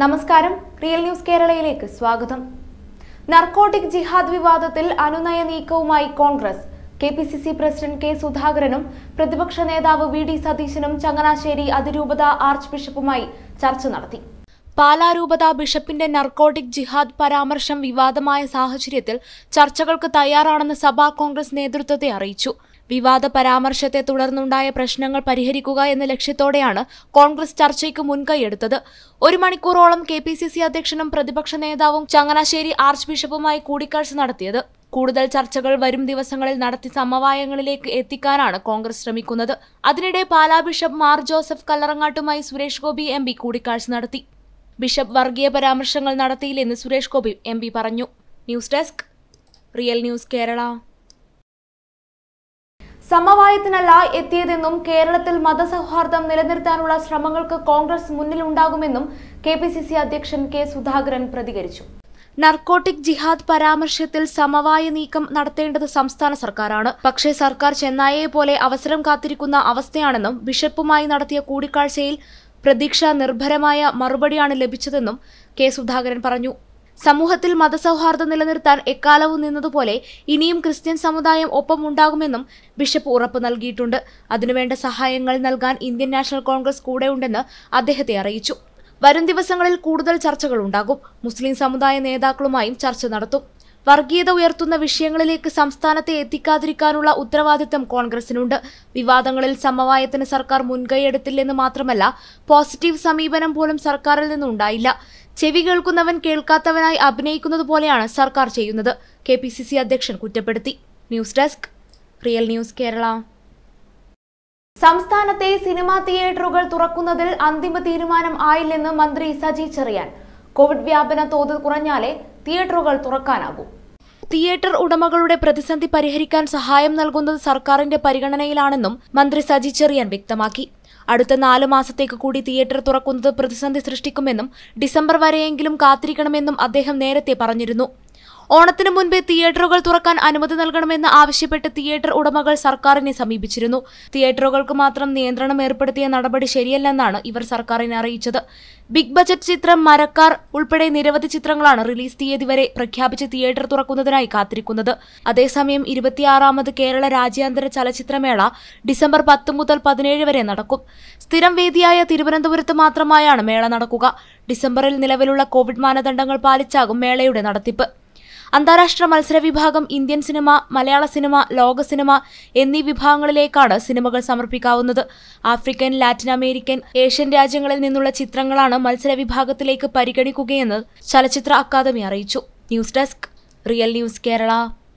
നമസ്കാരം real news കേരളയിലേക്ക് സ്വാഗതം narcotic jihad വിവാദത്തിൽ അനുനയ നീക്കവുമായി Congress K P C C president K സുധാകരനും പ്രതിപക്ഷ നേതാവ് വി ഡി സതീശനും ചങ്ങനാശ്ശേരി അതിരൂപത ആർച്ച് ബിഷപ്പുമായി ചർച്ച നടത്തി പാലാരൂപത ബിഷപ്പിന്റെ നർക്കോട്ടിക് ജിഹാദ് പരാമർശം വിവാദമായ സാഹചര്യത്തിൽ ചർച്ചകൾക്ക് തയ്യാറാണെന്ന് സഭാ കോൺഗ്രസ് നേതൃത്വത്തെ അറിയിച്ചു വിവാദ പരാമർശത്തെ തുടർന്നുണ്ടായ പ്രശ്നങ്ങൾ പരിഹരിക്കുക എന്ന ലക്ഷ്യത്തോടെയാണ് കോൺഗ്രസ് ചർച്ചയ്ക്ക് മുൻകൈയെടുത്തത് ഒരു മണിക്കൂറോളം കെ പി സി സി അധ്യക്ഷനും പ്രതിപക്ഷ നേതാവും ചങ്ങനാശ്ശേരി ആർച്ച് ബിഷപ്പുമായി കൂടിക്കാഴ്ച നടത്തിയത് കൂടുതൽ ചർച്ചകൾ വരും ദിവസങ്ങളിൽ നടത്തി സമവായങ്ങളിലേക്ക് എത്തിക്കാനാണ് കോൺഗ്രസ് ശ്രമിക്കുന്നത് അതിനിടെ പാലാ ബിഷപ്പ് മാർ ജോസഫ് കല്ലറങ്ങാട്ടുമായി സുരേഷ് ഗോപി എം പി കൂടിക്കാഴ്ച നടത്തി ബിഷപ്പ് വർഗീയ പരാമർശങ്ങൾ നടത്തിയില്ലെന്ന് സുരേഷ് ഗോപി എം പി പറഞ്ഞു news desk real news Kerala സമവായത്തിനല്ല എത്തിയതെന്നും കേരളത്തിൽ മതസൗഹാർദ്ദം നിലനിർത്താനുള്ള ശ്രമങ്ങൾക്ക് കോൺഗ്രസ് മുന്നിലുണ്ടാകുമെന്നും കെ പി സി സി അധ്യക്ഷൻ കെ സുധാകരൻ പ്രതികരിച്ചു നർക്കോട്ടിക് ജിഹാദ് പരാമർശത്തിൽ സമവായ നീക്കം നടത്തേണ്ടത് സംസ്ഥാന സർക്കാരാണ് പക്ഷേ സർക്കാർ ചെന്നായയെ പോലെ അവസരം കാത്തിരിക്കുന്ന അവസ്ഥയാണെന്നും ബിഷപ്പുമായി നടത്തിയ കൂടിക്കാഴ്ചയിൽ പ്രതീക്ഷ നിർഭരമായ മറുപടിയാണ് ലഭിച്ചതെന്നും കെ സുധാകരൻ പറഞ്ഞു സമൂഹത്തിൽ മതസൗഹാർദ്ദം നിലനിർത്താൻ എക്കാലവും നിന്നതുപോലെ ഇനിയും ക്രിസ്ത്യൻ സമുദായം ഒപ്പമുണ്ടാകുമെന്നും ബിഷപ്പ് ഉറപ്പ് നൽകിയിട്ടുണ്ട് അതിനുവേണ്ട സഹായങ്ങൾ നൽകാൻ ഇന്ത്യൻ നാഷണൽ കോൺഗ്രസ് കൂടെയുണ്ടെന്ന് അദ്ദേഹത്തെ അറിയിച്ചു വരും ദിവസങ്ങളിൽ കൂടുതൽ ചർച്ചകൾ ഉണ്ടാകും മുസ്ലിം സമുദായ നേതാക്കളുമായും ചർച്ച നടത്തും വർഗീയത ഉയർത്തുന്ന വിഷയങ്ങളിലേക്ക് സംസ്ഥാനത്തെ എത്തിക്കാതിരിക്കാനുള്ള ഉത്തരവാദിത്തം കോൺഗ്രസിനുണ്ട് വിവാദങ്ങളിൽ സമവായത്തിന് സർക്കാർ മുൻകൈയെടുത്തില്ലെന്ന് മാത്രമല്ല പോസിറ്റീവ് സമീപനം പോലും സർക്കാരിൽ നിന്നുണ്ടായില്ല ചെവി കേൾക്കുന്നവൻ കേൾക്കാത്തവനായി അഭിനയിക്കുന്നത് പോലെയാണ് സർക്കാർ ചെയ്യുന്നത് കെ പി സി സി അധ്യക്ഷൻ കുറ്റപ്പെടുത്തി news desk real news Kerala സംസ്ഥാനത്തെ സിനിമാ തിയേറ്ററുകൾ തുറക്കുന്നതിൽ അന്തിമ തീരുമാനം ആയില്ലെന്ന് മന്ത്രി സജി ചെറിയാൻ കോവിഡ് വ്യാപന തോത് കുറഞ്ഞാലേ തിയേറ്ററുകൾ തുറക്കാനാകൂ തിയേറ്റർ ഉടമകളുടെ പ്രതിസന്ധി പരിഹരിക്കാൻ സഹായം നൽകുന്നത് സർക്കാരിന്റെ പരിഗണനയിലാണെന്നും മന്ത്രി സജി ചെറിയാൻ വ്യക്തമാക്കി അടുത്ത നാലു മാസത്തേക്ക് കൂടി തിയേറ്റർ തുറക്കുന്നത് പ്രതിസന്ധി സൃഷ്ടിക്കുമെന്നും ഡിസംബർ വരെയെങ്കിലും കാത്തിരിക്കണമെന്നും അദ്ദേഹം നേരത്തെ പറഞ്ഞിരുന്നു ഓണത്തിന് മുൻപേ തിയേറ്ററുകൾ തുറക്കാൻ അനുമതി നൽകണമെന്ന് ആവശ്യപ്പെട്ട് തിയേറ്റർ ഉടമകൾ സർക്കാരിനെ സമീപിച്ചിരുന്നു തിയേറ്ററുകൾക്ക് മാത്രം നിയന്ത്രണം ഏർപ്പെടുത്തിയ നടപടി ശരിയല്ലെന്നാണ് ഇവർ സർക്കാരിനെ അറിയിച്ചത് ബിഗ് ബജറ്റ് ചിത്രം മരക്കാർ ഉൾപ്പെടെ നിരവധി ചിത്രങ്ങളാണ് റിലീസ് തീയതി വരെ പ്രഖ്യാപിച്ച് തിയേറ്റർ തുറക്കുന്നതിനായി കാത്തിരിക്കുന്നത് അതേസമയം ഇരുപത്തിയാറാമത് കേരള രാജ്യാന്തര ചലച്ചിത്രമേള ഡിസംബർ പത്ത് മുതൽ പതിനേഴ് വരെ നടക്കും സ്ഥിരം വേദിയായ തിരുവനന്തപുരത്ത് മാത്രമായാണ് മേള നടക്കുക ഡിസംബറിൽ നിലവിലുള്ള കോവിഡ് മാനദണ്ഡങ്ങൾ പാലിച്ചാകും മേളയുടെ നടത്തിപ്പ് അന്താരാഷ്ട്ര മത്സര വിഭാഗം ഇന്ത്യൻ സിനിമ മലയാള സിനിമ ലോക സിനിമ എന്നീ വിഭാഗങ്ങളിലേക്കാണ് സിനിമകൾ സമർപ്പിക്കാവുന്നത് ആഫ്രിക്കൻ ലാറ്റിൻ അമേരിക്കൻ ഏഷ്യൻ രാജ്യങ്ങളിൽ നിന്നുള്ള ചിത്രങ്ങളാണ് മത്സര വിഭാഗത്തിലേക്ക് പരിഗണിക്കുകയെന്ന് ചലച്ചിത്ര അക്കാദമി അറിയിച്ചു news desk real news Kerala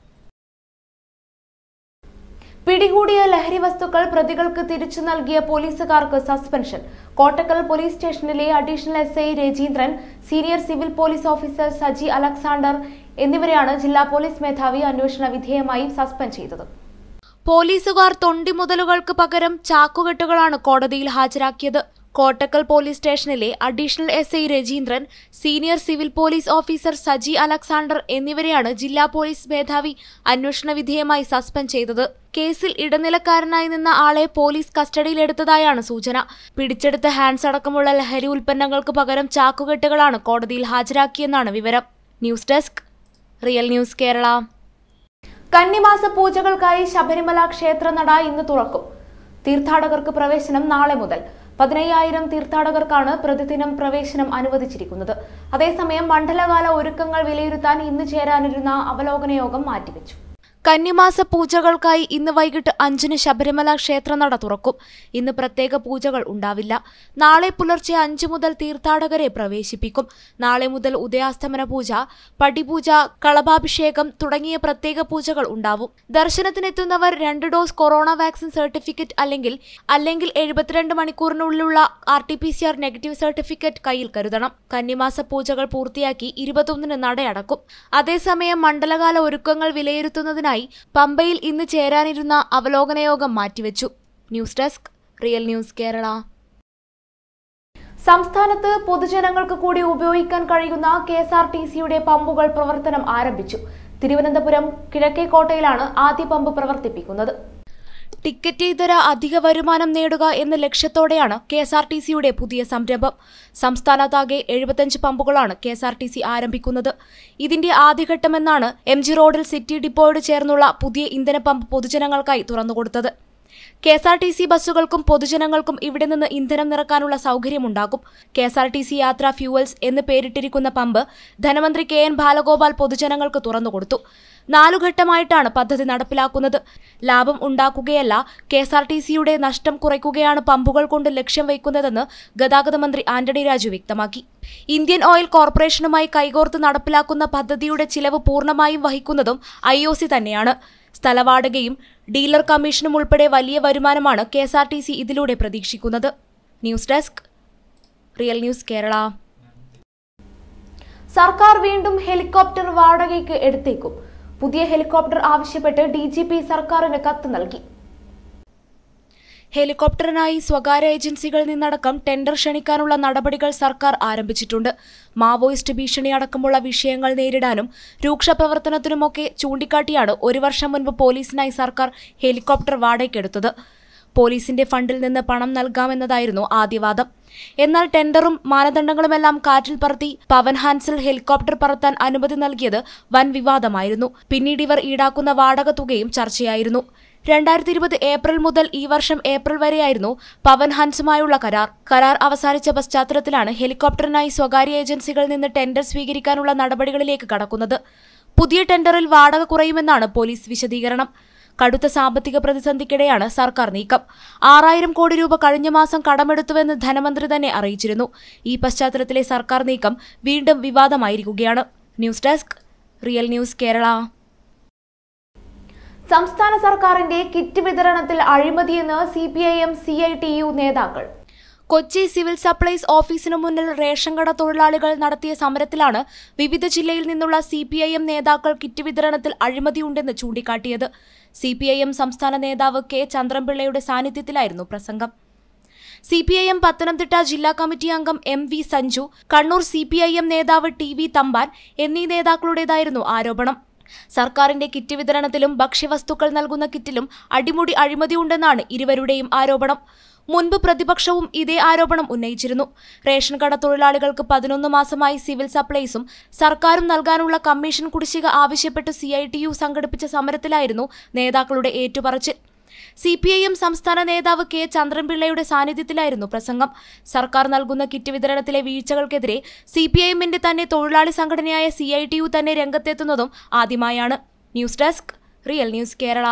പിടികൂടിയ ലഹരി വസ്തുക്കൾ പ്രതികൾക്ക് തിരിച്ചു നൽകിയ പോലീസുകാർക്ക് സസ്പെൻഷൻ കോട്ടക്കൽ പോലീസ് സ്റ്റേഷനിലെ additional S I Rajeendran senior civil police officer Saji Alexander എന്നിവരെയാണ് ജില്ലാ പോലീസ് മേധാവി അന്വേഷണ വിധേയമായി സസ്പെൻഡ് ചെയ്തത് പോലീസുകാർ തൊണ്ടി മുതലുകൾക്ക് പകരം ചാക്കുകെട്ടുകളാണ് കോടതിയിൽ ഹാജരാക്കിയത് കോട്ടക്കൽ പോലീസ് സ്റ്റേഷനിലെ additional S I Rajeendran senior civil police officer Saji Alexander എന്നിവരെയാണ് ജില്ലാ പോലീസ് മേധാവി അന്വേഷണ വിധേയമായി സസ്പെൻഡ് ചെയ്തത് കേസിൽ ഇടനിലക്കാരനായി നിന്ന ആളെ പോലീസ് കസ്റ്റഡിയിലെടുത്തതായാണ് സൂചന പിടിച്ചെടുത്ത ഹാൻഡ്സ് അടക്കമുള്ള ലഹരി ഉൽപ്പന്നങ്ങൾക്ക് പകരം ചാക്കുകെട്ടുകളാണ് കോടതിയിൽ ഹാജരാക്കിയെന്നാണ് വിവരം news desk real news Kerala കന്നിമാസ പൂജകൾക്കായി ശബരിമല ക്ഷേത്രനട ഇന്ന് തുറക്കും തീർത്ഥാടകർക്ക് പ്രവേശനം നാളെ മുതൽ പതിനയ്യായിരം തീർത്ഥാടകർക്കാണ് പ്രതിദിനം പ്രവേശനം അനുവദിച്ചിരിക്കുന്നത് അതേസമയം മണ്ഡലകാല ഒരുക്കങ്ങൾ വിലയിരുത്താൻ ഇന്ന് ചേരാനിരുന്ന അവലോകന യോഗം മാറ്റിവെച്ചു കന്നിമാസ പൂജകൾക്കായി ഇന്ന് വൈകിട്ട് അഞ്ചിന് ശബരിമല ക്ഷേത്രനട തുറക്കും ഇന്ന് പ്രത്യേക പൂജകൾ ഉണ്ടാവില്ല നാളെ പുലർച്ചെ അഞ്ചു മുതൽ തീർത്ഥാടകരെ പ്രവേശിപ്പിക്കും നാളെ മുതൽ ഉദയാസ്തമന പൂജ പടിപൂജ കളഭാഭിഷേകം തുടങ്ങിയ പ്രത്യേക പൂജകൾ ഉണ്ടാവും ദർശനത്തിനെത്തുന്നവർ രണ്ട് ഡോസ് കൊറോണ വാക്സിൻ സർട്ടിഫിക്കറ്റ് അല്ലെങ്കിൽ അല്ലെങ്കിൽ എഴുപത്തിരണ്ട് മണിക്കൂറിനുള്ളിലുള്ള R T P C R negative certificate കയ്യിൽ കരുതണം കന്നിമാസ പൂജകൾ പൂർത്തിയാക്കി ഇരുപത്തൊന്നിന് നടയടക്കും അതേസമയം മണ്ഡലകാല ഒരുക്കങ്ങൾ വിലയിരുത്തുന്നതിനായി പമ്പയിൽ ഇന്ന് ചേരാനിരുന്ന അവലോകന യോഗം മാറ്റിവെച്ചു news desk real news Kerala സംസ്ഥാനത്ത് പൊതുജനങ്ങൾക്ക് കൂടി ഉപയോഗിക്കാൻ കഴിയുന്ന കെ എസ് ആർ ടി സിയുടെ പമ്പുകൾ പ്രവർത്തനം ആരംഭിച്ചു തിരുവനന്തപുരം കിഴക്കേക്കോട്ടയിലാണ് ആദ്യ പമ്പ് പ്രവർത്തിപ്പിക്കുന്നത് ടിക്കറ്റ് ഇതര അധിക വരുമാനം നേടുക എന്ന ലക്ഷ്യത്തോടെയാണ് കെ എസ് ആർ ടി സിയുടെ പുതിയ സംരംഭം സംസ്ഥാനത്താകെ എഴുപത്തഞ്ച് പമ്പുകളാണ് K S R T C ആരംഭിക്കുന്നത് ഇതിന്റെ ആദ്യഘട്ടമെന്നാണ് എം ജി റോഡിൽ സിറ്റി ഡിപ്പോയോട് ചേർന്നുള്ള പുതിയ ഇന്ധന പമ്പ് പൊതുജനങ്ങൾക്കായി തുറന്നുകൊടുത്തത് K S R T C ബസ്സുകൾക്കും പൊതുജനങ്ങൾക്കും ഇവിടെ നിന്ന് ഇന്ധനം നിറക്കാനുള്ള സൗകര്യമുണ്ടാകും K S R T C Yatra fuels എന്ന് പേരിട്ടിരിക്കുന്ന പമ്പ് ധനമന്ത്രി കെ എൻ ബാലഗോപാൽ പൊതുജനങ്ങൾക്ക് തുറന്നുകൊടുത്തു നാലുഘട്ടമായിട്ടാണ് പദ്ധതി നടപ്പിലാക്കുന്നത് ലാഭം ഉണ്ടാക്കുകയല്ല കെ എസ് ആർ ടി സിയുടെ നഷ്ടം കുറയ്ക്കുകയാണ് പമ്പുകൾ കൊണ്ട് ലക്ഷ്യം വയ്ക്കുന്നതെന്ന് ഗതാഗത മന്ത്രി ആന്റണി രാജു വ്യക്തമാക്കി ഇന്ത്യൻ ഓയിൽ കോർപ്പറേഷനുമായി കൈകോർത്ത് നടപ്പിലാക്കുന്ന പദ്ധതിയുടെ ചിലവ് പൂർണ്ണമായും വഹിക്കുന്നതും ഐ ഒ സി തന്നെയാണ് സ്ഥലവാടകയും ഡീലർ കമ്മീഷനും ഉൾപ്പെടെ വലിയ വരുമാനമാണ് K S R T C ഇതിലൂടെ പ്രതീക്ഷിക്കുന്നത് news desk real news Kerala സർക്കാർ വീണ്ടും ഹെലികോപ്റ്റർ വാടകയ്ക്ക് എടുത്തേക്കും പുതിയ ഹെലികോപ്റ്റർ ആവശ്യപ്പെട്ട് ഡി ജി പി സർക്കാരിന് കത്ത് നൽകി ഹെലികോപ്റ്ററിനായി സ്വകാര്യ ഏജൻസികളിൽ നിന്നടക്കം ടെൻഡർ ക്ഷണിക്കാനുള്ള നടപടികൾ സർക്കാർ ആരംഭിച്ചിട്ടുണ്ട് മാവോയിസ്റ്റ് ഭീഷണി അടക്കമുള്ള വിഷയങ്ങൾ നേരിടാനും രൂക്ഷ പ്രവർത്തനത്തിനുമൊക്കെ ചൂണ്ടിക്കാട്ടിയാണ് ഒരു വർഷം മുൻപ് പോലീസിനായി സർക്കാർ ഹെലികോപ്റ്റർ വാടകയ്ക്കെടുത്തത് പോലീസിന്റെ ഫണ്ടിൽ നിന്ന് പണം നൽകാമെന്നതായിരുന്നു ആദ്യവാദം എന്നാൽ ടെൻഡറും മാനദണ്ഡങ്ങളുമെല്ലാം കാറ്റിൽ പറത്തി പവൻ ഹാൻസിൽ ഹെലികോപ്റ്റർ പറത്താൻ അനുമതി നൽകിയത് വൻ വിവാദമായിരുന്നു പിന്നീട് ഇവർ ഈടാക്കുന്ന വാടക തുകയും ചർച്ചയായിരുന്നു രണ്ടായിരത്തി ഇരുപത് ഏപ്രിൽ മുതൽ ഈ വർഷം ഏപ്രിൽ വരെയായിരുന്നു പവൻ ഹൻസുമായുള്ള കരാർ കരാർ അവസാനിച്ച പശ്ചാത്തലത്തിലാണ് ഹെലികോപ്റ്ററിനായി സ്വകാര്യ ഏജൻസികളിൽ നിന്ന് ടെൻഡർ സ്വീകരിക്കാനുള്ള നടപടികളിലേക്ക് കടക്കുന്നത് പുതിയ ടെൻഡറിൽ വാടക കുറയുമെന്നാണ് പോലീസ് വിശദീകരണം കടുത്ത സാമ്പത്തിക പ്രതിസന്ധിക്കിടെയാണ് സർക്കാർ നീക്കം ആറായിരം കോടി രൂപ കഴിഞ്ഞ മാസം കടമെടുത്തുവെന്ന് ധനമന്ത്രി തന്നെ അറിയിച്ചിരുന്നു ഈ പശ്ചാത്തലത്തിലെ സർക്കാർ നീക്കം വീണ്ടും വിവാദമായിരിക്കുകയാണ് news desk real news Kerala സംസ്ഥാന സർക്കാരിന്റെ കിറ്റ് വിതരണത്തിൽ അഴിമതിയെന്ന് C P I M C I T U നേതാക്കൾ കൊച്ചി സിവിൽ സപ്ലൈസ് ഓഫീസിനു മുന്നിൽ റേഷൻ കട തൊഴിലാളികൾ നടത്തിയ സമരത്തിലാണ് വിവിധ ജില്ലയിൽ നിന്നുള്ള സി പി ഐ എം നേതാക്കൾ കിറ്റ് വിതരണത്തിൽ അഴിമതിയുണ്ടെന്ന് ചൂണ്ടിക്കാട്ടിയത് സി പി ഐ എം സംസ്ഥാന നേതാവ് കെ ചന്ദ്രൻപിള്ളയുടെ സാന്നിധ്യത്തിലായിരുന്നു പ്രസംഗം C P I M Pathanamthitta ജില്ലാ കമ്മിറ്റി അംഗം M V Sanju Kannur C P I M നേതാവ് ടി വി തമ്പാൻ എന്നീ നേതാക്കളുടേതായിരുന്നു ആരോപണം സർക്കാരിന്റെ കിറ്റ് വിതരണത്തിലും ഭക്ഷ്യവസ്തുക്കൾ നൽകുന്ന കിറ്റിലും അടിമുടി അഴിമതിയുണ്ടെന്നാണ് ഇരുവരുടെയും ആരോപണം മുൻപ് പ്രതിപക്ഷവും ഇതേ ആരോപണം ഉന്നയിച്ചിരുന്നു റേഷൻ കട തൊഴിലാളികൾക്ക് പതിനൊന്ന് മാസമായി സിവിൽ സപ്ലൈസും സർക്കാരും നൽകാനുള്ള കമ്മീഷൻ കുടിശ്ശിക ആവശ്യപ്പെട്ട് സി ഐ ടി യു സംഘടിപ്പിച്ച സമരത്തിലായിരുന്നു നേതാക്കളുടെ ഏറ്റുപറച്ചിൽ സി പി ഐ എം സംസ്ഥാന നേതാവ് കെ ചന്ദ്രൻപിള്ളയുടെ സാന്നിധ്യത്തിലായിരുന്നു പ്രസംഗം സർക്കാർ നൽകുന്ന കിറ്റ് വിതരണത്തിലെ വീഴ്ചകൾക്കെതിരെ സി പി ഐ എമ്മിന്റെ തന്നെ തൊഴിലാളി സംഘടനയായ സി ഐ ടി യു തന്നെ രംഗത്തെത്തുന്നതും ആദ്യമായാണ് news desk real news Kerala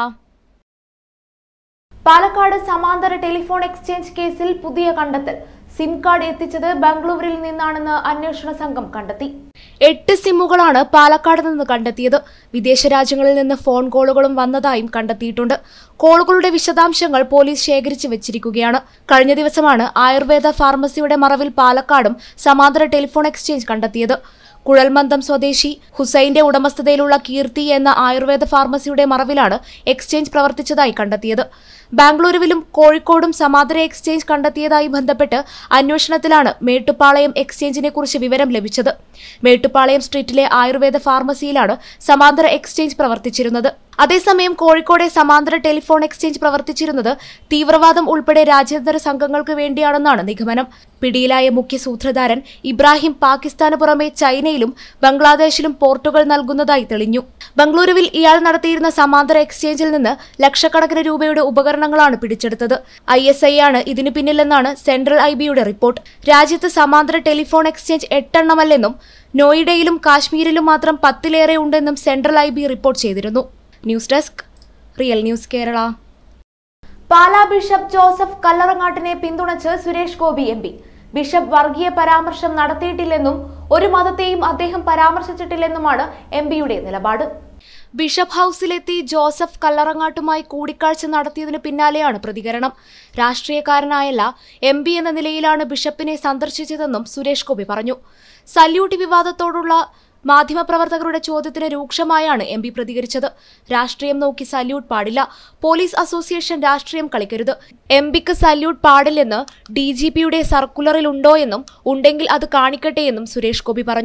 Palakkad സമാന്തര ടെലിഫോൺ എക്സ്ചേഞ്ച് കേസിൽ പുതിയ കണ്ടെത്തൽ സിം കാർഡ് എത്തിച്ചത് ബംഗളൂരുവിൽ നിന്നാണെന്ന് അന്വേഷണ സംഘം കണ്ടെത്തി എട്ട് സിമ്മുകളാണ് പാലക്കാട് നിന്ന് കണ്ടെത്തിയത് വിദേശ രാജ്യങ്ങളിൽ നിന്ന് ഫോൺ കോളുകളും വന്നതായും കണ്ടെത്തിയിട്ടുണ്ട് കോളുകളുടെ വിശദാംശങ്ങൾ പോലീസ് ശേഖരിച്ചു വെച്ചിരിക്കുകയാണ് കഴിഞ്ഞ ദിവസമാണ് ആയുർവേദ ഫാർമസിയുടെ മറവിൽ പാലക്കാടും സമാന്തര ടെലിഫോൺ എക്സ്ചേഞ്ച് കണ്ടെത്തിയത് കുഴൽമന്ദം സ്വദേശി ഹുസൈന്റെ ഉടമസ്ഥതയിലുള്ള കീർത്തി എന്ന ആയുർവേദ ഫാർമസിയുടെ മറവിലാണ് എക്സ്ചേഞ്ച് പ്രവർത്തിച്ചതായി കണ്ടെത്തിയത് ബാംഗ്ലൂരുവിലും കോഴിക്കോടും സമാന്തര എക്സ്ചേഞ്ച് കണ്ടെത്തിയതായി ബന്ധപ്പെട്ട് അന്വേഷണത്തിലാണ് മേട്ടുപ്പാളയം എക്സ്ചേഞ്ചിനെ കുറിച്ച് വിവരം ലഭിച്ചത് മേട്ടുപ്പാളയം സ്ട്രീറ്റിലെ ആയുർവേദ ഫാർമസിയിലാണ് സമാന്തര എക്സ്ചേഞ്ച് പ്രവർത്തിച്ചിരുന്നത് അതേസമയം കോഴിക്കോടെ സമാന്തര ടെലിഫോൺ എക്സ്ചേഞ്ച് പ്രവർത്തിച്ചിരുന്നത് തീവ്രവാദം ഉൾപ്പെടെ രാജ്യാന്തര സംഘങ്ങൾക്ക് വേണ്ടിയാണെന്നാണ് നിഗമനം പിടിയിലായ മുഖ്യ സൂത്രധാരൻ ഇബ്രാഹിം പാകിസ്ഥാന് പുറമെ ചൈനയിലും ബംഗ്ലാദേശിലും പോർട്ടുകൾ നൽകുന്നതായി തെളിഞ്ഞു ബംഗളൂരുവിൽ ഇയാൾ നടത്തിയിരുന്ന സമാന്തര എക്സ്ചേഞ്ചിൽ നിന്ന് ലക്ഷക്കണക്കിന് രൂപയുടെ ഉപകരണങ്ങളാണ് പിടിച്ചെടുത്തത് ഐ എസ് ഐ ആണ് ഇതിനു പിന്നിലെന്നാണ് സെൻട്രൽ ഐ ബിയുടെ റിപ്പോർട്ട് രാജ്യത്ത് സമാന്തര ടെലിഫോൺ എക്സ്ചേഞ്ച് എട്ടെണ്ണമല്ലെന്നും നോയിഡയിലും കാശ്മീരിലും മാത്രം പത്തിലേറെ ഉണ്ടെന്നും സെൻട്രൽ ഐ ബി റിപ്പോർട്ട് ചെയ്തിരുന്നു news desk real news Kerala Pala bishop Joseph കല്ലറങ്ങാട്ടിനെ പിന്തുണച്ച് Suresh Gopi M P bishop വർഗീയ പരാമർശം നടത്തിയിട്ടില്ലെന്നും ഒരു മതത്തെയും അദ്ദേഹം പരാമർശിച്ചിട്ടില്ലെന്നുമാണ് എം പിയുടെ നിലപാട് ബിഷപ്പ് ഹൌസിലെത്തി ജോസഫ് കല്ലറങ്ങാട്ടുമായി കൂടിക്കാഴ്ച നടത്തിയതിനു പിന്നാലെയാണ് പ്രതികരണം രാഷ്ട്രീയക്കാരനായല്ല എം പി എന്ന നിലയിലാണ് ബിഷപ്പിനെ സന്ദർശിച്ചതെന്നും സുരേഷ് ഗോപി പറഞ്ഞു സല്യൂട്ട് വിവാദത്തോടുള്ള മാധ്യമപ്രവർത്തകരുടെ ചോദ്യത്തിന് രൂക്ഷമായാണ് എം പി പ്രതികരിച്ചത് രാഷ്ട്രീയം നോക്കി സല്യൂട്ട് പാടില്ല പോലീസ് അസോസിയേഷൻ രാഷ്ട്രീയം കളിക്കരുത് എം പിക്ക് സല്യൂട്ട് പാടില്ലെന്ന് ഡി ജി പിയുടെ സർക്കുലറിലുണ്ടോ എന്നും ഉണ്ടെങ്കിൽ അത് കാണിക്കട്ടെ എന്നും സുരേഷ് ഗോപി പറഞ്ഞു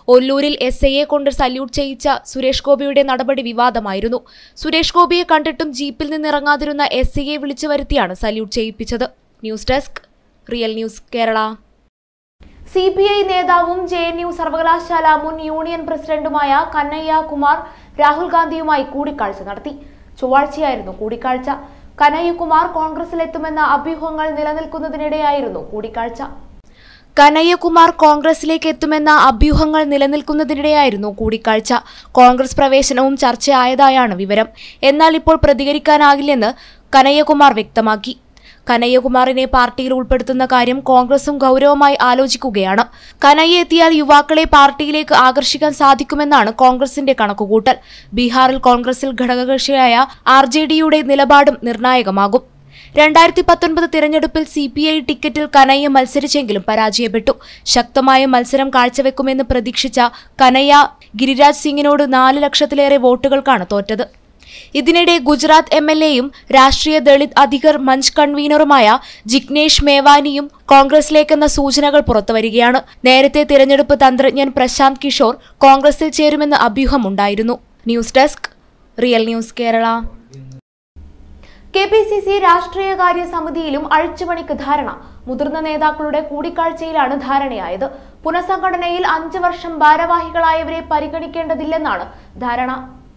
ഒല്ലൂരിൽ എസ് ഐയെ കൊണ്ട് സല്യൂട്ട് ചെയ്യിച്ച സുരേഷ് ഗോപിയുടെ നടപടി വിവാദമായിരുന്നു സുരേഷ് ഗോപിയെ കണ്ടിട്ടും ജീപ്പിൽ നിന്നിറങ്ങാതിരുന്ന എസ് ഐയെ വിളിച്ചു വരുത്തിയാണ് സല്യൂട്ട് ചെയ്യിപ്പിച്ചത് news desk real news Kerala C P I നേതാവും ജെ എൻ യു സർവകലാശാല മുൻ യൂണിയൻ പ്രസിഡന്റുമായ കന്നയ്യ കുമാർ രാഹുൽ ഗാന്ധിയുമായി കൂടിക്കാഴ്ച നടത്തി ചൊവ്വാഴ്ചയായിരുന്നു കൂടിക്കാഴ്ച കനയ്യകുമാർ കോൺഗ്രസിലെത്തുമെന്ന അഭ്യൂഹങ്ങൾ നിലനിൽക്കുന്നതിനിടെയായിരുന്നു കൂടിക്കാഴ്ച കനയ്യകുമാർ കോൺഗ്രസിലേക്ക് എത്തുമെന്ന അഭ്യൂഹങ്ങൾ നിലനിൽക്കുന്നതിനിടെയായിരുന്നു കൂടിക്കാഴ്ച കോൺഗ്രസ് പ്രവേശനവും ചർച്ചയായതായാണ് വിവരം എന്നാൽ ഇപ്പോൾ പ്രതികരിക്കാനാകില്ലെന്ന് കനയ്യകുമാർ വ്യക്തമാക്കി കനയ്യകുമാറിനെ പാർട്ടിയിൽ ഉൾപ്പെടുത്തുന്ന കാര്യം കോൺഗ്രസും ഗൗരവമായി ആലോചിക്കുകയാണ് കനയ്യ എത്തിയാൽ യുവാക്കളെ പാർട്ടിയിലേക്ക് ആകർഷിക്കാൻ സാധിക്കുമെന്നാണ് കോൺഗ്രസിന്റെ കണക്കുകൂട്ടൽ ബീഹാറിൽ കോൺഗ്രസിൽ ഘടകകക്ഷിയായ ആർ ജെ ഡിയുടെ നിലപാടും നിർണായകമാകും രണ്ടായിരത്തി പത്തൊൻപത് തിരഞ്ഞെടുപ്പിൽ സി പി ഐ ടിക്കറ്റിൽ കനയ്യ മത്സരിച്ചെങ്കിലും പരാജയപ്പെട്ടു ശക്തമായ മത്സരം കാഴ്ചവെക്കുമെന്ന് പ്രതീക്ഷിച്ച കനയ്യ ഗിരിരാജ് സിംഗിനോട് നാല് ലക്ഷത്തിലേറെ വോട്ടുകൾക്കാണ് തോറ്റത് ഇതിനിടെ ഗുജറാത്ത് എം എൽ എയും രാഷ്ട്രീയ ദളിത് അധികർ മഞ്ച് കൺവീനറുമായ ജിഗ്നേഷ് മേവാനിയും കോൺഗ്രസിലേക്കെന്ന സൂചനകൾ പുറത്തുവരികയാണ് നേരത്തെ തിരഞ്ഞെടുപ്പ് തന്ത്രജ്ഞൻ പ്രശാന്ത് കിഷോർ കോൺഗ്രസിൽ ചേരുമെന്ന് അഭ്യൂഹമുണ്ടായിരുന്നു news desk real news Kerala K P C C രാഷ്ട്രീയകാര്യ സമിതിയിലും അഴിച്ചുപണിക്ക് ധാരണ മുതിർന്ന നേതാക്കളുടെ കൂടിക്കാഴ്ചയിലാണ് ധാരണയായത് പുനഃസംഘടനയിൽ അഞ്ചു വർഷം ഭാരവാഹികളായവരെ പരിഗണിക്കേണ്ടതില്ലെന്നാണ് ധാരണ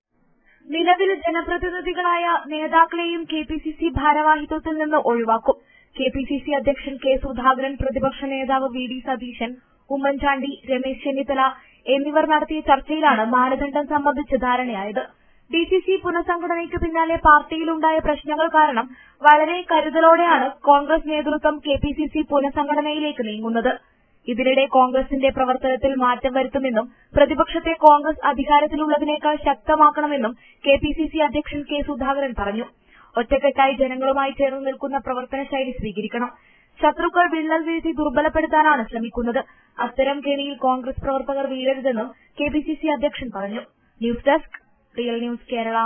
നിലവിൽ ജനപ്രതിനിധികളായ നേതാക്കളെയും കെ പി സി സി ഭാരവാഹിത്വത്തിൽ നിന്ന് ഒഴിവാക്കും കെ പി സി സി അധ്യക്ഷൻ കെ സുധാകരൻ പ്രതിപക്ഷ നേതാവ് വി ഡി സതീശൻ ഉമ്മൻചാണ്ടി രമേശ് ചെന്നിത്തല എന്നിവർ നടത്തിയ ചർച്ചയിലാണ് മാനദണ്ഡം സംബന്ധിച്ച് ധാരണയായത് ഡി സി സി പുനഃസംഘടനയ്ക്ക് പിന്നാലെ പാർട്ടിയിലുണ്ടായ പ്രശ്നങ്ങൾ കാരണം വളരെ കരുതലോടെയാണ് കോൺഗ്രസ് നേതൃത്വം കെ പി സി സി പുനഃസംഘടനയിലേക്ക് നീങ്ങുന്നത് ഇതിനിടെ കോൺഗ്രസിന്റെ പ്രവർത്തനത്തിൽ മാറ്റം വരുത്തുമെന്നും പ്രതിപക്ഷത്തെ കോൺഗ്രസ് അധികാരത്തിലുള്ളതിനേക്കാൾ ശക്തമാക്കണമെന്നും കെ പി സി സി അധ്യക്ഷൻ കെ സുധാകരൻ പറഞ്ഞു ഒറ്റക്കെട്ടായി ജനങ്ങളുമായി ചേർന്ന് നിൽക്കുന്ന പ്രവർത്തന ശൈലി സ്വീകരിക്കണം ശത്രുക്കൾ വിള്ളൽ വീഴ്ത്തി ദുർബലപ്പെടുത്താനാണ് ശ്രമിക്കുന്നത് അത്തരം കെണിയിൽ കോൺഗ്രസ് പ്രവർത്തകർ വീഴരുതെന്നും കെ പി സി സി അധ്യക്ഷൻ പറഞ്ഞു news desk real news Kerala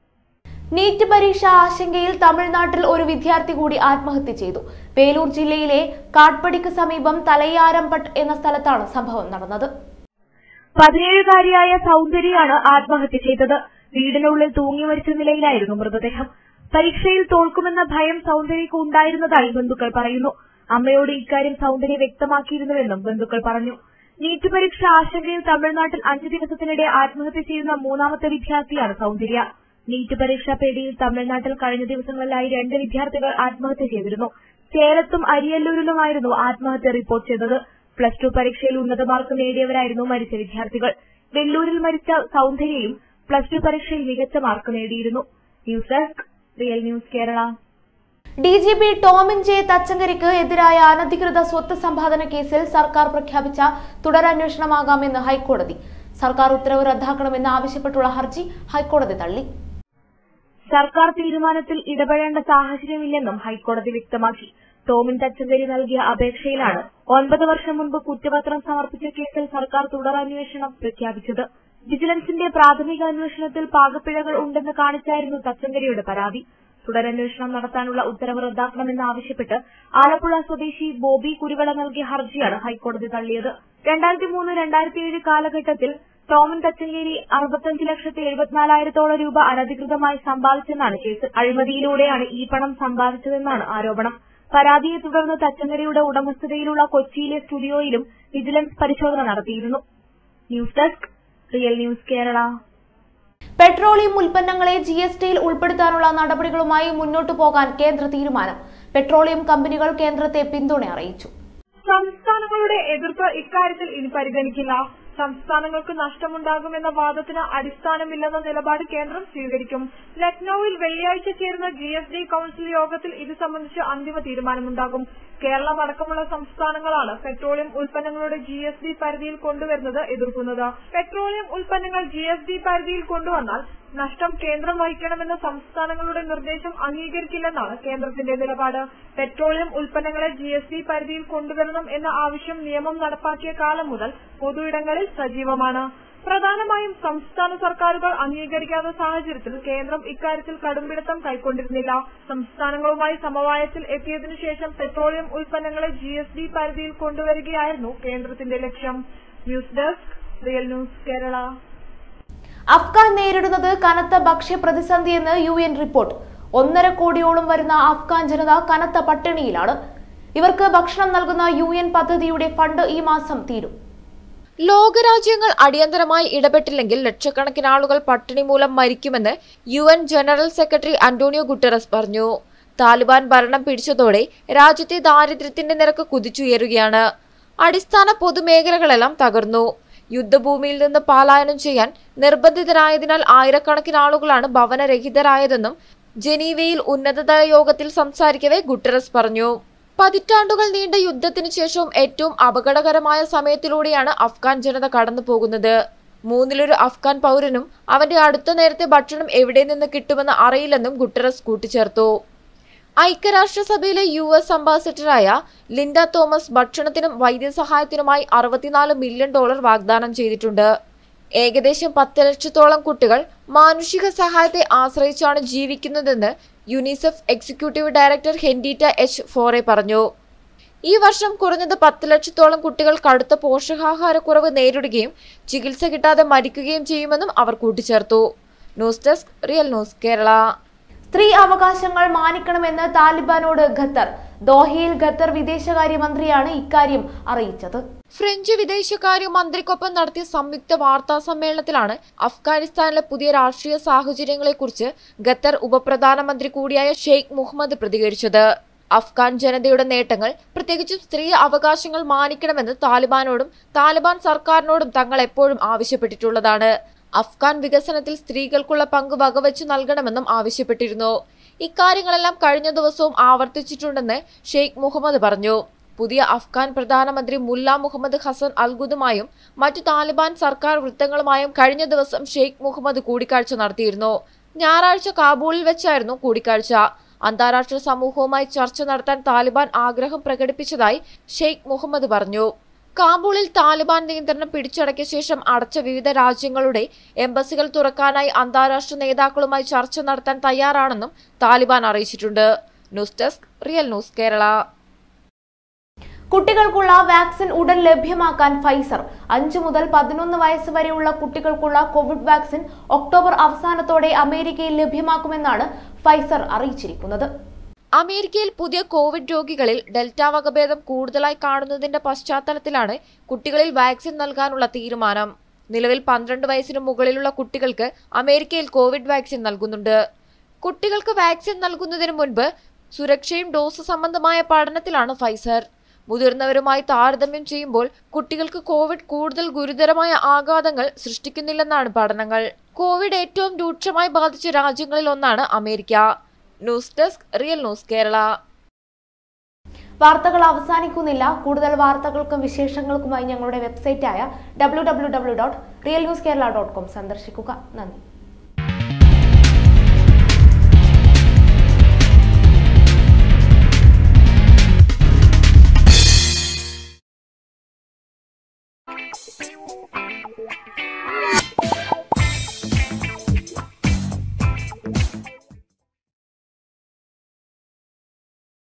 NEET പരീക്ഷ ആശങ്കയിൽ തമിഴ്നാട്ടിൽ ഒരു വിദ്യാർത്ഥി കൂടി ആത്മഹത്യ ചെയ്തു വേലൂർ ജില്ലയിലെ കാട്പടിക്ക് സമീപം തലയാരംപട്ട് എന്ന സ്ഥലത്താണ് സംഭവം നടന്നത് പതിനേഴുകാരിയായ സൗന്ദര്യയാണ് ആത്മഹത്യ ചെയ്തത് വീടിനുള്ളിൽ തൂങ്ങി മരിച്ച നിലയിലായിരുന്നു മൃതദേഹം പരീക്ഷയിൽ തോൽക്കുമെന്ന ഭയം സൗന്ദര്യക്ക് ഉണ്ടായിരുന്നതായി ബന്ധുക്കൾ പറയുന്നു അമ്മയോട് ഇക്കാര്യം സൗന്ദര്യ വ്യക്തമാക്കിയിരുന്നുവെന്നും ബന്ധുക്കൾ പറഞ്ഞു നീറ്റ് പരീക്ഷ ആശങ്കയിൽ തമിഴ്നാട്ടിൽ അഞ്ചു ദിവസത്തിനിടെ ആത്മഹത്യ ചെയ്യുന്ന മൂന്നാമത്തെ വിദ്യാർത്ഥിയാണ് സൗന്ദര്യ നീറ്റ് പരീക്ഷാ പേടിയിൽ തമിഴ്നാട്ടിൽ കഴിഞ്ഞ ദിവസങ്ങളിലായി രണ്ട് വിദ്യാർത്ഥികൾ ആത്മഹത്യ ചെയ്തിരുന്നു സേലത്തും അരിയല്ലൂരിലുമായിരുന്നു ആത്മഹത്യ റിപ്പോർട്ട് ചെയ്തത് പ്ലസ് ടു പരീക്ഷയിൽ ഉന്നത മാർക്ക് നേടിയവരായിരുന്നു മരിച്ച വിദ്യാർത്ഥികൾ വെല്ലൂരിൽ മരിച്ച സൗന്ദര്യയും പ്ലസ് ടു പരീക്ഷയിൽ മികച്ച മാർക്ക് നേടിയിരുന്നു news desk real news Kerala D G P Tomin J തച്ചങ്കരിക്ക് എതിരായ അനധികൃത സ്വത്ത് സമ്പാദന കേസിൽ സർക്കാർ പ്രഖ്യാപിച്ച തുടരന്വേഷണമാകാമെന്ന് ഹൈക്കോടതി സർക്കാർ ഉത്തരവ് റദ്ദാക്കണമെന്ന് ആവശ്യപ്പെട്ടുള്ള ഹർജി ഹൈക്കോടതി തള്ളി സർക്കാർ തീരുമാനത്തിൽ ഇടപെടേണ്ട സാഹചര്യമില്ലെന്നും ഹൈക്കോടതി വ്യക്തമാക്കി ടോമിൻ തച്ചങ്കരി നൽകിയ അപേക്ഷയിലാണ് ഒൻപത് വർഷം മുൻപ് കുറ്റപത്രം സമർപ്പിച്ച കേസിൽ സർക്കാർ തുടരന്വേഷണം പ്രഖ്യാപിച്ചത് വിജിലൻസിന്റെ പ്രാഥമിക അന്വേഷണത്തിൽ പാകപ്പിഴകൾ ഉണ്ടെന്ന് കാണിച്ചായിരുന്നു തച്ചങ്കരിയുടെ പരാതി തുടരന്വേഷണം നടത്താനുള്ള ഉത്തരവ് റദ്ദാക്കണമെന്ന് ആവശ്യപ്പെട്ട് ആലപ്പുഴ സ്വദേശി ബോബി കുരുവിള നൽകിയ ഹർജിയാണ് ഹൈക്കോടതി തള്ളിയത് രണ്ടായിരത്തി മൂന്ന് രണ്ടായിരത്തി ഏഴ് കാലഘട്ടത്തിൽ ടോമൻ തച്ചങ്കേരി അറുപത്തഞ്ച് ലക്ഷത്തി എഴുപത്തിനാലായിരത്തോളം രൂപ അനധികൃതമായി സമ്പാദിച്ചെന്നാണ് കേസ് അഴിമതിയിലൂടെയാണ് ഈ പണം സമ്പാദിച്ചതെന്നാണ് ആരോപണം പരാതിയെ തുടർന്ന് തച്ചങ്കരിയുടെ ഉടമസ്ഥതയിലുള്ള കൊച്ചിയിലെ സ്റ്റുഡിയോയിലും വിജിലൻസ് പരിശോധന നടത്തിയിരുന്നു news desk real news Kerala petroleum ഉൽപ്പന്നങ്ങളെ ജി എസ് ടിയിൽ ഉൾപ്പെടുത്താനുള്ള നടപടികളുമായി മുന്നോട്ടു പോകാൻ കേന്ദ്ര തീരുമാനം പെട്രോളിയം കമ്പനികൾ കേന്ദ്രത്തെ പിന്തുണ അറിയിച്ചു സംസ്ഥാനങ്ങളുടെ എതിർപ്പ് ഇക്കാര്യത്തിൽ ഇനി പരിഗണിക്കില്ല സംസ്ഥാനങ്ങൾക്ക് നഷ്ടമുണ്ടാകുമെന്ന വാദത്തിന് അടിസ്ഥാനമില്ലെന്ന നിലപാട് കേന്ദ്രം സ്വീകരിക്കും ലക്നൌവിൽ വെള്ളിയാഴ്ച ചേരുന്ന ജി എസ് ഡി കൌൺസിൽ യോഗത്തിൽ ഇത് സംബന്ധിച്ച് അന്തിമ തീരുമാനമുണ്ടാകും കേരളം അടക്കമുള്ള സംസ്ഥാനങ്ങളാണ് പെട്രോളിയം ഉൽപ്പന്നങ്ങളുടെ ജി എസ് ഡി പരിധിയിൽ കൊണ്ടുവരുന്നത് എതിർക്കുന്നത് പെട്രോളിയം ഉൽപ്പന്നങ്ങൾ ജി എസ് ഡി പരിധിയിൽ കൊണ്ടുവന്നാൽ നഷ്ടം കേന്ദ്രം വഹിക്കണമെന്ന സംസ്ഥാനങ്ങളുടെ നിർദ്ദേശം അംഗീകരിക്കില്ലെന്നാണ് കേന്ദ്രത്തിന്റെ നിലപാട് പെട്രോളിയം ഉൽപ്പന്നങ്ങളെ ജി എസ് ഡി പരിധിയിൽ കൊണ്ടുവരണം എന്ന ആവശ്യം നിയമം നടപ്പാക്കിയ കാലം മുതൽ പൊതുയിടങ്ങളിൽ സജീവമാണ് പ്രധാനമായും സംസ്ഥാന സർക്കാരുകൾ അംഗീകരിക്കാത്ത സാഹചര്യത്തിൽ കേന്ദ്രം ഇക്കാര്യത്തിൽ കടുംപിടുത്തം കൈക്കൊണ്ടിരുന്നില്ല സംസ്ഥാനങ്ങളുമായി സമവായത്തിൽ എത്തിയതിനു ശേഷം പെട്രോളിയം ഉൽപ്പന്നങ്ങളെ ജി എസ് ഡി പരിധിയിൽ കൊണ്ടുവരികയായിരുന്നു കേന്ദ്രത്തിന്റെ ലക്ഷ്യം news desk real news Kerala Afghan നേരിടുന്നത് കനത്ത ഭക്ഷ്യപ്രതിസന്ധിയെന്ന് യു എൻ റിപ്പോർട്ട് ഒന്നര കോടിയോളം വരുന്ന അഫ്ഗാൻ ജനത കനത്ത പട്ടിണിയിലാണ് ഇവർക്ക് ഭക്ഷണം നൽകുന്ന യു എൻ പദ്ധതിയുടെ ഫണ്ട് ഈ മാസം തീരും ലോകരാജ്യങ്ങൾ അടിയന്തരമായി ഇടപെട്ടില്ലെങ്കിൽ ലക്ഷക്കണക്കിന് ആളുകൾ പട്ടിണി മൂലം മരിക്കുമെന്ന് U N general secretary Antonio Guterres പറഞ്ഞു താലിബാൻ ഭരണം പിടിച്ചതോടെ രാജ്യത്തെ ദാരിദ്ര്യത്തിന്റെ നിരക്ക് കുതിച്ചുയരുകയാണ് അടിസ്ഥാന പൊതുമേഖലകളെല്ലാം തകർന്നു യുദ്ധഭൂമിയിൽ നിന്ന് പലായനം ചെയ്യാൻ നിർബന്ധിതരായതിനാൽ ആയിരക്കണക്കിന് ആളുകളാണ് ഭവനരഹിതരായതെന്നും ജനീവയിൽ ഉന്നതതല യോഗത്തിൽ സംസാരിക്കവെ ഗുട്ടറസ് പറഞ്ഞു പതിറ്റാണ്ടുകൾ നീണ്ട യുദ്ധത്തിന് ശേഷവും ഏറ്റവും അപകടകരമായ സമയത്തിലൂടെയാണ് അഫ്ഗാൻ ജനത കടന്നു പോകുന്നത് മൂന്നിലൊരു അഫ്ഗാൻ പൗരനും അവന്റെ അടുത്ത നേരത്തെ ഭക്ഷണം എവിടെ നിന്ന് കിട്ടുമെന്ന് അറിയില്ലെന്നും ഗുട്ടറസ് കൂട്ടിച്ചേർത്തു ഐക്യരാഷ്ട്രസഭയിലെ യു എസ് അംബാസിഡറായ ലിൻഡ തോമസ് ഭക്ഷണത്തിനും വൈദ്യസഹായത്തിനുമായി അറുപത്തിനാല് മില്യൺ ഡോളർ വാഗ്ദാനം ചെയ്തിട്ടുണ്ട് ഏകദേശം പത്ത് ലക്ഷത്തോളം കുട്ടികൾ മാനുഷിക സഹായത്തെ ആശ്രയിച്ചാണ് ജീവിക്കുന്നതെന്ന് UNICEF executive director Henrietta H Fore പറഞ്ഞു ഈ വർഷം കുറഞ്ഞത് പത്ത് ലക്ഷത്തോളം കുട്ടികൾ കടുത്ത പോഷകാഹാരക്കുറവ് നേരിടുകയും ചികിത്സ കിട്ടാതെ മരിക്കുകയും ചെയ്യുമെന്നും അവർ കൂട്ടിച്ചേർത്തു news desk real news Kerala സ്ത്രീ അവകാശങ്ങൾ മാനിക്കണമെന്ന് താലിബാനോട് ഖത്തർ ദോഹയിൽ ഖത്തർ വിദേശകാര്യമന്ത്രിയാണ് ഇക്കാര്യം അറിയിച്ചത് ഫ്രഞ്ച് വിദേശകാര്യ മന്ത്രിക്കൊപ്പം നടത്തിയ സംയുക്ത വാർത്താ സമ്മേളനത്തിലാണ് അഫ്ഗാനിസ്ഥാനിലെ പുതിയ രാഷ്ട്രീയ സാഹചര്യങ്ങളെക്കുറിച്ച് ഖത്തർ ഉപപ്രധാനമന്ത്രി കൂടിയായ ഷെയ്ഖ് മുഹമ്മദ് പ്രതികരിച്ചത് അഫ്ഗാൻ ജനതയുടെ നേട്ടങ്ങൾ പ്രത്യേകിച്ചും സ്ത്രീ അവകാശങ്ങൾ മാനിക്കണമെന്ന് താലിബാനോടും താലിബാൻ സർക്കാരിനോടും തങ്ങൾ എപ്പോഴും ആവശ്യപ്പെട്ടിട്ടുള്ളതാണ് അഫ്ഗാൻ വികസനത്തിൽ സ്ത്രീകൾക്കുള്ള പങ്ക് വകവെച്ചു നൽകണമെന്നും ആവശ്യപ്പെട്ടിരുന്നു ഇക്കാര്യങ്ങളെല്ലാം കഴിഞ്ഞ ദിവസവും ആവർത്തിച്ചിട്ടുണ്ടെന്ന് ഷെയ്ഖ് മുഹമ്മദ് പറഞ്ഞു പുതിയ അഫ്ഗാൻ പ്രധാനമന്ത്രി മുല്ല മുഹമ്മദ് ഹസൻ അൽഗുദുമായും മറ്റു താലിബാൻ സർക്കാർ വൃത്തങ്ങളുമായും കഴിഞ്ഞ ദിവസം ഷെയ്ഖ് മുഹമ്മദ് കൂടിക്കാഴ്ച നടത്തിയിരുന്നു ഞായറാഴ്ച കാബൂളിൽ വെച്ചായിരുന്നു കൂടിക്കാഴ്ച അന്താരാഷ്ട്ര സമൂഹവുമായി ചർച്ച നടത്താൻ താലിബാൻ ആഗ്രഹം പ്രകടിപ്പിച്ചതായി ഷെയ്ഖ് മുഹമ്മദ് പറഞ്ഞു കാബൂളിൽ താലിബാൻ നിയന്ത്രണം പിടിച്ചടക്കിയ ശേഷം അടച്ച വിവിധ രാജ്യങ്ങളുടെ എംബസികൾ തുറക്കാനായി അന്താരാഷ്ട്ര നേതാക്കളുമായി ചർച്ച നടത്താൻ തയ്യാറാണെന്നും താലിബാൻ അറിയിച്ചിട്ടുണ്ട് news desk real news Kerala കുട്ടികൾക്കുള്ള വാക്സിൻ ഉടൻ ലഭ്യമാക്കാൻ ഫൈസർ അഞ്ചു മുതൽ പതിനൊന്ന് വയസ്സ് വരെയുള്ള കുട്ടികൾക്കുള്ള കോവിഡ് വാക്സിൻ ഒക്ടോബർ അവസാനത്തോടെ അമേരിക്കയിൽ ലഭ്യമാക്കുമെന്നാണ് ഫൈസർ അറിയിച്ചിരിക്കുന്നത് അമേരിക്കയിൽ പുതിയ കോവിഡ് രോഗികളിൽ ഡെൽറ്റ വകഭേദം കൂടുതലായി കാണുന്നതിന്റെ പശ്ചാത്തലത്തിലാണ് കുട്ടികളിൽ വാക്സിൻ നൽകാനുള്ള തീരുമാനം നിലവിൽ പന്ത്രണ്ട് വയസ്സിന് മുകളിലുള്ള കുട്ടികൾക്ക് അമേരിക്കയിൽ കോവിഡ് വാക്സിൻ നൽകുന്നുണ്ട് കുട്ടികൾക്ക് വാക്സിൻ നൽകുന്നതിന് മുൻപ് സുരക്ഷയും ഡോസ് സംബന്ധമായ പഠനത്തിലാണ് ഫൈസർ മുതിർന്നവരുമായി താരതമ്യം ചെയ്യുമ്പോൾ കുട്ടികൾക്ക് കോവിഡ് കൂടുതൽ ഗുരുതരമായ ആഘാതങ്ങൾ സൃഷ്ടിക്കുന്നില്ലെന്നാണ് പഠനങ്ങൾ കോവിഡ് ഏറ്റവും രൂക്ഷമായി ബാധിച്ച രാജ്യങ്ങളിൽ ഒന്നാണ് America news desk real news Kerala വാർത്തകൾ അവസാനിക്കുന്നില്ല കൂടുതൽ വാർത്തകൾക്കും വിശേഷങ്ങൾക്കുമായി ഞങ്ങളുടെ വെബ്സൈറ്റായ W W W dot real news Kerala dot com സന്ദർശിക്കുക നന്ദി